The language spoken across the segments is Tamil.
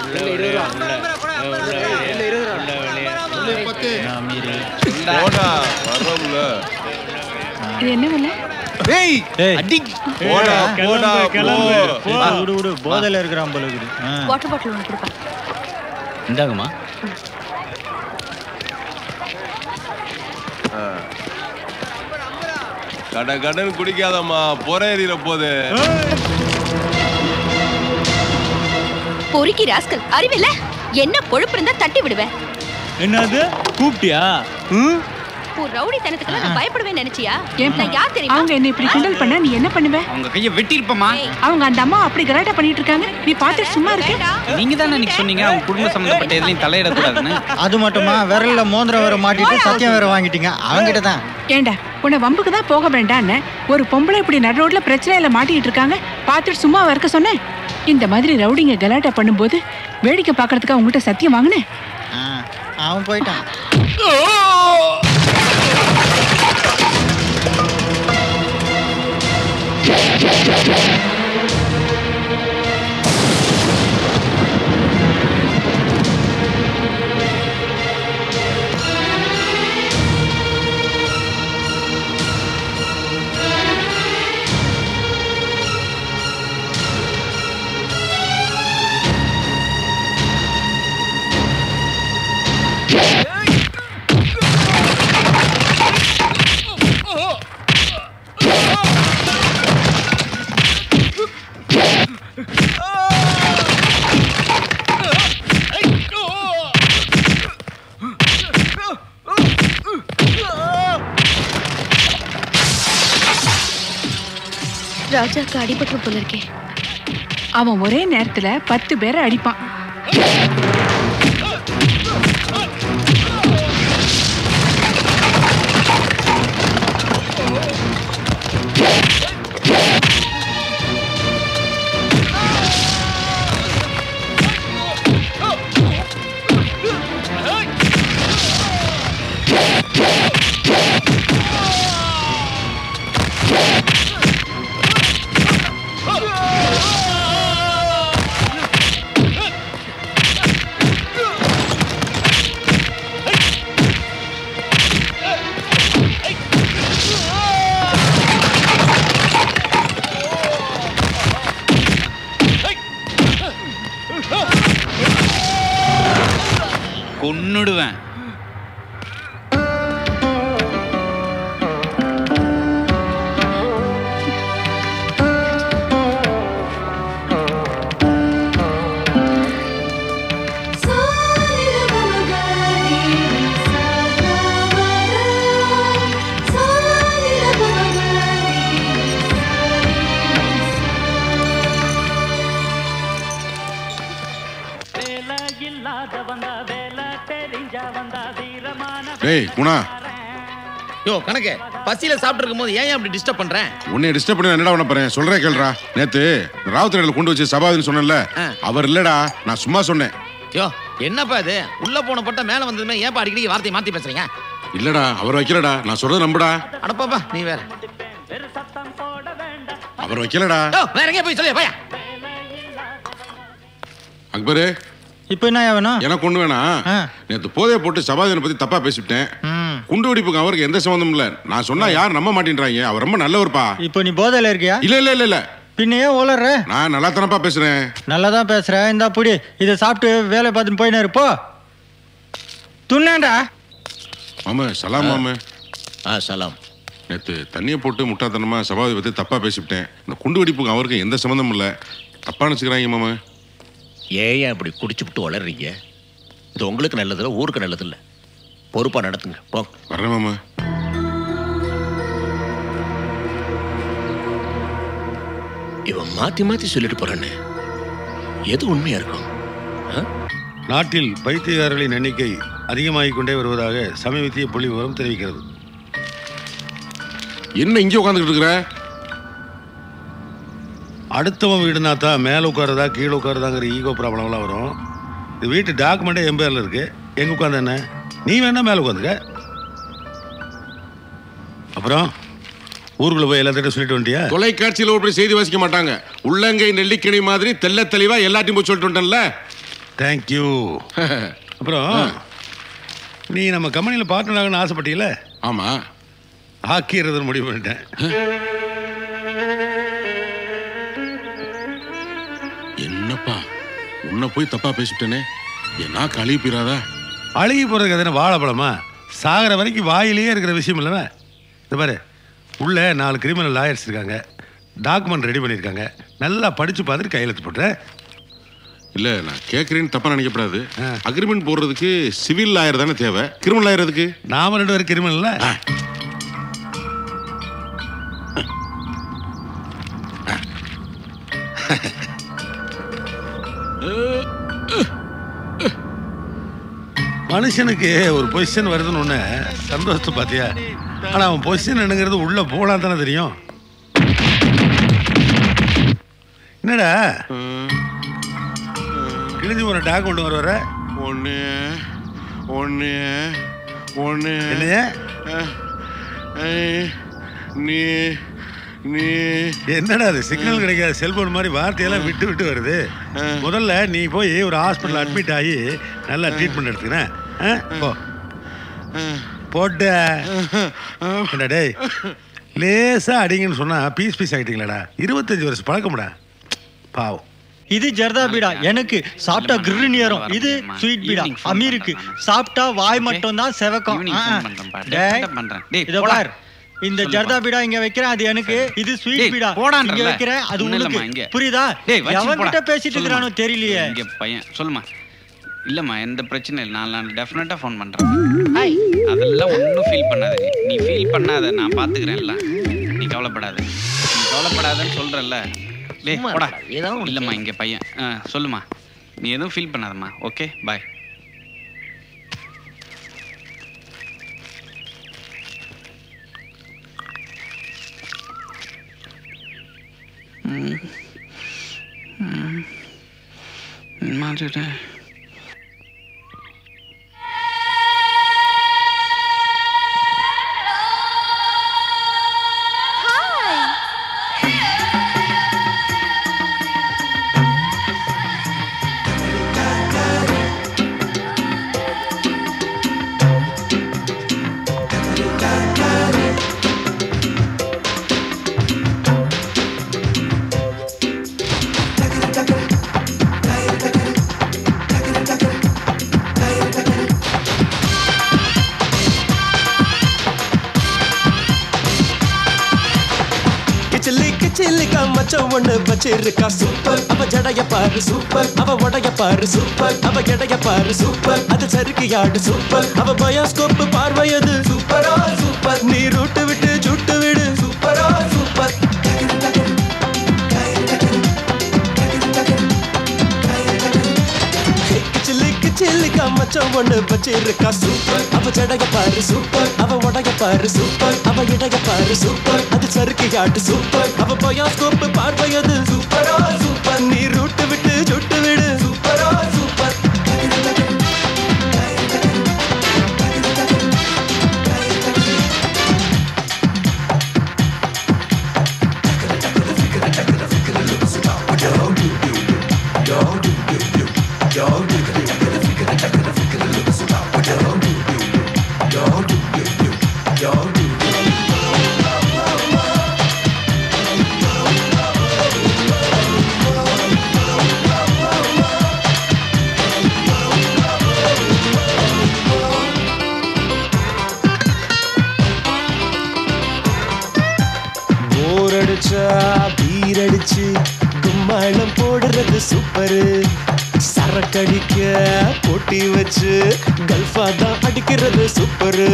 போடா வரோம்ல இது என்ன விலை ஏய் அடி போடா போடா போ விடு விடு போதையில இருக்கிறான் போல இருக்குது ஆ. வாட்டர் பாட்டில் ஒன்று கொடுப்பா இந்தாங்கம்மா கட கடன் குடிக்காதம்மா பொறையறிற போது பொறுக்கி ராஸ்கல் அறிவில்ல என்ன கொழுப்பு இருந்தா தட்டி விடுவேன் என்னது கூப்பிட்டியா ஒரு ரவுடி தனத்துக்குலாம் நான் பயப்படுவேன் நினைச்சியா ஏன்பா? நான் யார் தெரியுமா அவங்க என்ன இப்படி கிண்டல் பண்ணா நீ என்ன பண்ணுவ அவங்க கையை வெட்டியிருப்பமா ஏய், அவங்க அந்த அம்மா அப்படி கலாட்டா பண்ணிட்டு இருக்காங்க நீ பார்த்துட்டு சும்மா இருக்க வேண்டாம். நீங்க தானே அன்னைக்கு சொன்னீங்க அவங்க குடும்ப சம்பந்தப்பட்ட எதுலையும் தலையிடக்கூடாதுன்னு அது மட்டுமா விரல்ல மோதிரம் வேற மாட்டிட்டு சத்தியம் வேற வாங்கிட்டீங்க அவங்கிட்ட தான் ஏண்டா உன்னை வம்புக்கு தான் போக வேண்டான்னு ஒரு பொம்பளை இப்படி நடு ரோட்ல பிரச்சனையில மாட்டிட்டு இருக்காங்க பார்த்துட்டு சும்மா இருக்க சொன்னேன் இந்த மாதிரி ரவுடிங்க கலாட்டா பண்ணும்போது வேடிக்கை பார்க்கறதுக்கு அவங்ககிட்ட சத்தியம் வாங்கினேன் ஆ, அவன் போயிட்டான் ராஜாக்கு அடிபட்டு போல இருக்கே அவன் ஒரே நேரத்துல பத்து பேரை அடிப்பான் கொன்னுடுவேன் டேய் குணா யோ கணக்கு பசியில சாப்பிட்டு இருக்கும்போது ஏன் அப்படி டிஸ்டர்ப் பண்றேன் உன்னை டிஸ்டர்ப் பண்ணி நான் என்னடா பண்ண போறேன் சொல்றேன் கேளுடா நேத்து ராவுத்தரையில கொண்டு வச்சு சபாதின்னு சொன்னேன்ல ஆ. அவர் இல்லடா நான் சும்மா சொன்னேன் யோ என்னப்பா இது உள்ள போன பட்ட மேல வந்ததுமே ஏன்ப்பா அடிக்கடி வார்த்தையை மாத்தி பேசுறீங்க இல்லடா அவர் வைக்கலடா நான் சொல்றத நம்புடா அடப்பாப்பா நீ வேற அவர் வைக்கலடா யோ வேற எங்கேயும் போய் சொல்லியா பையா அக்பரு இப்போ என்ன வேணும் எனக்கு ஒண்ணு வேணாம் ஆ. நேத்து போதைய போட்டு சபாதினை பத்தி தப்பா பேசிவிட்டேன் ம். குண்டு வெடிப்புக்கு அவருக்கு எந்த சம்மந்தமும் இல்ல நான் சொன்னா யாரும் நம்ப மாட்டேன்றாங்க அவர் ரொம்ப நல்லவர்ப்பா இப்போ நீ போதையில இருக்கியா இல்ல இல்ல இல்ல இல்ல பின்ன ஏன் உளற நான் நல்லா தானப்பா பேசுறேன் நல்லா தான் பேசுற இந்தா புடி இதை சாப்பிட்டு வேலை பார்த்துன்னு போயினே இருப்போ துண்ணேண்டா மாமா சலாம் மாமா ஆ சலாம் நேத்து தண்ணியை போட்டு முட்டாத்தனமா சபாதி பத்தி தப்பா பேசிவிட்டேன் இந்த குண்டு வெடிப்புக்கு அவருக்கு எந்த சம்மந்தமும் இல்ல தப்பா நினைச்சுக்கிறாங்க மாமா ஏன் அப்படி குடிச்சுப்புட்டு வளர்றீங்க இது உங்களுக்கு நல்லதில்ல ஊருக்கு நல்லதில்ல பொறுப்பா நடத்துங்க போங்க வர்றேன் மாமா இவன் மாத்தி மாத்தி சொல்லிட்டு போறானே எது உண்மையா இருக்கும் ஆ? நாட்டில் பைத்தியக்காரர்களின் எண்ணிக்கை அதிகமாகிக் கொண்டே வருவதாக சமீபத்திய புள்ளி விவரம் தெரிவிக்கிறது என்ன இங்கே உட்காந்துக்கிட்டு இருக்கிற அடுத்தவன் வீடுனா தான் மேலே உட்காரதா கீழே உட்காரதாங்கிற ஈகோ ப்ராப்ளம்லாம் வரும் இது வீட்டு டாக்குமெண்ட்டே என் பேரில் இருக்கு எங்க உட்காந்து என்ன நீ வேணா மேலே உட்காந்துக்க அப்புறம் ஊருக்குள்ள போய் எல்லாத்திட்டும் சொல்லிட்டு வந்துட்டியா தொலைக்காட்சியில் ஒரு செய்தி வாசிக்க மாட்டாங்க உள்ளங்கை நெல்லிக்கணி மாதிரி தெள்ள தெளிவா எல்லாத்தையும் போய் சொல்லிட்டு வந்துட்டேன்ல தேங்க்யூ அப்புறம் நீ நம்ம கம்பெனியில் பார்ட்னர் ஆகணும்னு ஆசைப்பட்டீல ஆமா ஆக்கிடுறதுன்னு முடிவு பண்ணிட்டேன் என்னப்பா உன்னை போய் தப்பா பேசிட்டேனே என்ன கழுவி போயிடாதா அழுகி போகிறதுக்கு எதனா வாழைப்பழமா சாகிற வரைக்கும் வாயிலேயே இருக்கிற விஷயம் இல்லைவ இந்த பாரு உள்ள நாலு கிரிமினல் லாயர்ஸ் இருக்காங்க டாக்குமெண்ட் ரெடி பண்ணியிருக்காங்க நல்லா படித்து பார்த்துட்டு கையெழுத்து போட்டுறேன் இல்ல நான் கேட்கறேன்னு தப்பா நினைக்கப்படாது அக்ரிமெண்ட் போடுறதுக்கு சிவில் லாயர் தானே தேவை கிரிமினல் லாயர் எதுக்கு நாம ரெண்டு பேரும் கிரிமினல்ல மனுஷனுக்கு ஒரு பொசிஷன் வருதுன்னு ஒன்று சந்தோஷத்தை பார்த்தியா ஆனால் அவன் பொசிஷன் என்னங்கிறது உள்ள போலாம் தானே தெரியும் என்னடா கிழிஞ்சு போன டாக்குமெண்ட் வர வர ஒன்று ஒன்று ஒன்று என்னைய நீ நீ என்னடா அது சிக்னல் கிடைக்காத செல்போன் மாதிரி வார்த்தையெல்லாம் விட்டு விட்டு வருது முதல்ல நீ போய் ஒரு ஹாஸ்பிட்டல் அட்மிட் ஆகி நல்லா ட்ரீட்மெண்ட் எடுத்துக்கிறேன் ஆ? போ போட்ட என்னடா டேய் லேசா அடிங்கன்னு சொன்னா பீஸ் பீஸ் ஆயிட்டீங்களாடா இருபத்தஞ்சு வருஷம் பழக்கமுடா பாவம் இது ஜர்தா பீடா எனக்கு சாப்பிட்டா கிருன்னு ஏறும் இது ஸ்வீட் பீடா Evening phone அமீருக்கு பண்றேன் நானு. சாப்பிட்டா வாய் மட்டும் தான் செவக்கும் Evening ஆ. phone பண்றேன் பாரு. டேய், definite பண்றேன். டேய், இதோ போடா. பார் இந்த சொல்லுப்பா. ஜர்தா பீடா இங்க வைக்கிறேன் அது எனக்கு இது ஸ்வீட் டேய், பீடா போடான்றல. இங்க வைக்கிறேன் அது ஒண்ணும் இல்லம்மா, உனக்கு இங்க. புரியுதா டேய், வச்சுட்டு எவன்கிட்ட போடா. பேசிட்டு சொல்லுமா. இருக்கிறானோ தெரியலையே இங்க பையன் சொல்லுமா இல்லம்மா எந்த பிரச்சனை இல்லை நான் நான் டெஃபினட்டா ஃபோன் பண்றேன் ஹாய் அதெல்லாம் ஒன்றும் ஃபீல் பண்ணாத நீ நீ ஃபீல் பண்ணாத நான் பாத்துக்கிறேன் எல்லாம் நீ கவலைப்படாத நீ கவலைப்படாதன்னு சொல்றல்ல டேய் சும்மா போடா இருடா, ஏதோ ஒண்ணு இல்லம்மா இங்க பையன் ஆ சொல்லுமா நீ எதுவும் ஃபீல் பண்ணாதம்மா ஓகே பாய் மாற்றிட்டேன் கிச்சிலி கிச்சிலிக்கா மச்சம் ஒண்ணு வச்சிருக்கா சூப்பர் அவ ஜடைய பாரு சூப்பர் அவ உடைய பாரு சூப்பர் அவ எடைய பாரு சூப்பர் அது சறுக்கு யாடு சூப்பர் அவ பயோஸ்கோப் பார்வையது சூப்பரா சூப்பர் நீ ரூட்டு விட்டு சுட்டு விடு சூப்பரா சூப்பர் கிச்சிலி கிச்சிலிக்கா மச்சம் ஒண்ணு வச்சிருக்கா சூப்பர் அவ ஜடைய பாரு சூப்பர் அவ உடைய பாரு சூப்பர் அவ இடைய பாரு சூப்பர் அது சறுக்கு யாட்டு சூப்பர் அவ பயோஸ்கோப் பார்வையது சூப்பரா சூப்பர் நீ ரூட்டு விட்டு சுட்டு விடு சூப்பரா சூப்பர் போர் அடிச்சா பீர் அடிச்சு கும்மாளம் போடுறது சூப்பரு சரக்கடிக்க போட்டி வச்சு கல்ஃபா தான் அடிக்கிறது சூப்பரு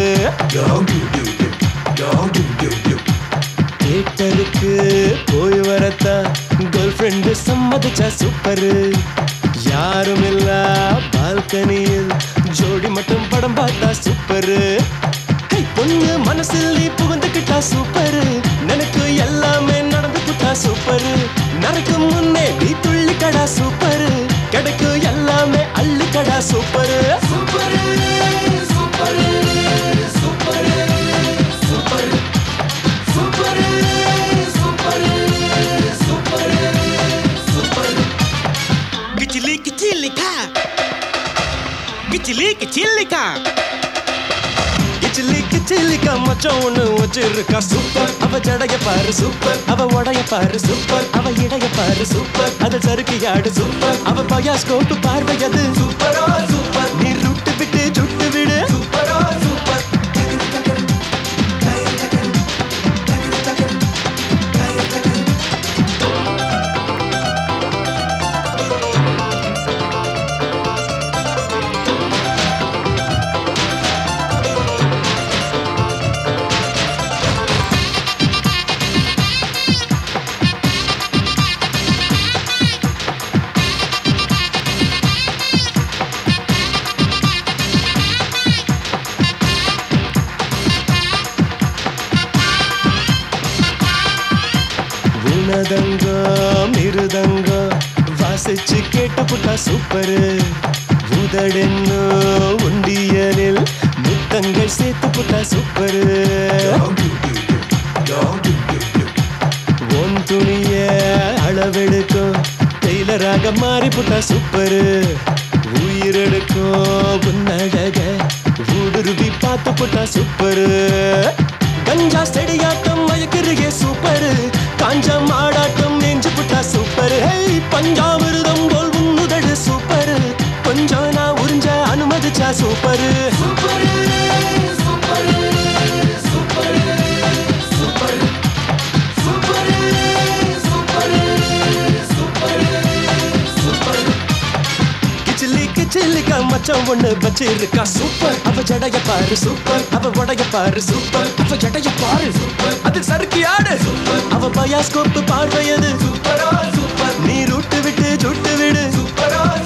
தேட்டருக்கு போய் வரத்தான் கேர்ள் ஃப்ரெண்டு சம்மதிச்சா சூப்பரு யாரும் இல்ல பால்கனியில் ஜோடி மட்டும் படம் பார்த்தா சூப்பரு ஹே, பொண்ணு மனசில் நீ புகுந்துக்கிட்டா சூப்பரு எனக்கு எல்லாமே நடந்துக்கிட்டா சூப்பரு நடக்கும் முன்னே நீ துள்ளிக்கடா சூப்பரு கிடைக்கும் எல்லாமே அள்ளிக்கடா super super super super super super super super super கிச்சிலி கிச்சிலிக்கா கிச்சிலி கிச்சிலிக்கா கிச்சிலி கிச்சிலிக்கா மச்சான் ஒண்ணு வச்சிருக்கா சூப்பர் அவ ஜடைய பாரு சூப்பர் அவ உடைய பாரு சூப்பர் அவ இடைய பாரு சூப்பர் அது சறுக்கு யாடு சூப்பர் அவ பயாஸ்கோப் பார்வை அது சூப்பரோ சூப்பர் நீ ருட்டு விட்டு சுட்டு விடு சூப்பரோ சூப்பர் உனதங்கம் மிருதங்கம் வாசிச்சு கேட்டு புட்டா சூப்பரு உதடென்னோ உண்டியலில் முத்தங்கள் சேர்த்து புட்டா சூப்பரு உன் துணிய அளவெடுக்கும் டெய்லராக மாறி புட்டா சூப்பரு உயிரெடுக்கும் உன்னழக ஊடுருவி பார்த்து புட்டா சூப்பரு கஞ்சா செடியாட்டம் மயக்கிறியே சூப்பரு காஞ்சா மாடாட்டம் நெஞ்சு புட்டா சூப்பரு ஹே பஞ்சாமிருதம் போல் உன்னுதடு சூப்பரு கொஞ்சம் நான் உறிஞ்ச அனுமதிச்சா super super super super super super super super super கிச்சிலி கிச்சிலிக்கா மச்சான் ஒண்ணு வச்சிருக்கா சூப்பர் அவ ஜடைய பாரு சூப்பர் அவ உடைய பாரு சூப்பர் அவ ஜடைய பாரு சூப்பர் அது சறுக்கி ஆடு அவ பயாஸ்கோப் பார்வையது சூப்பரோ சூப்பர் நீ ரூட்டு விட்டு சுட்டு விடு சூப்பரோ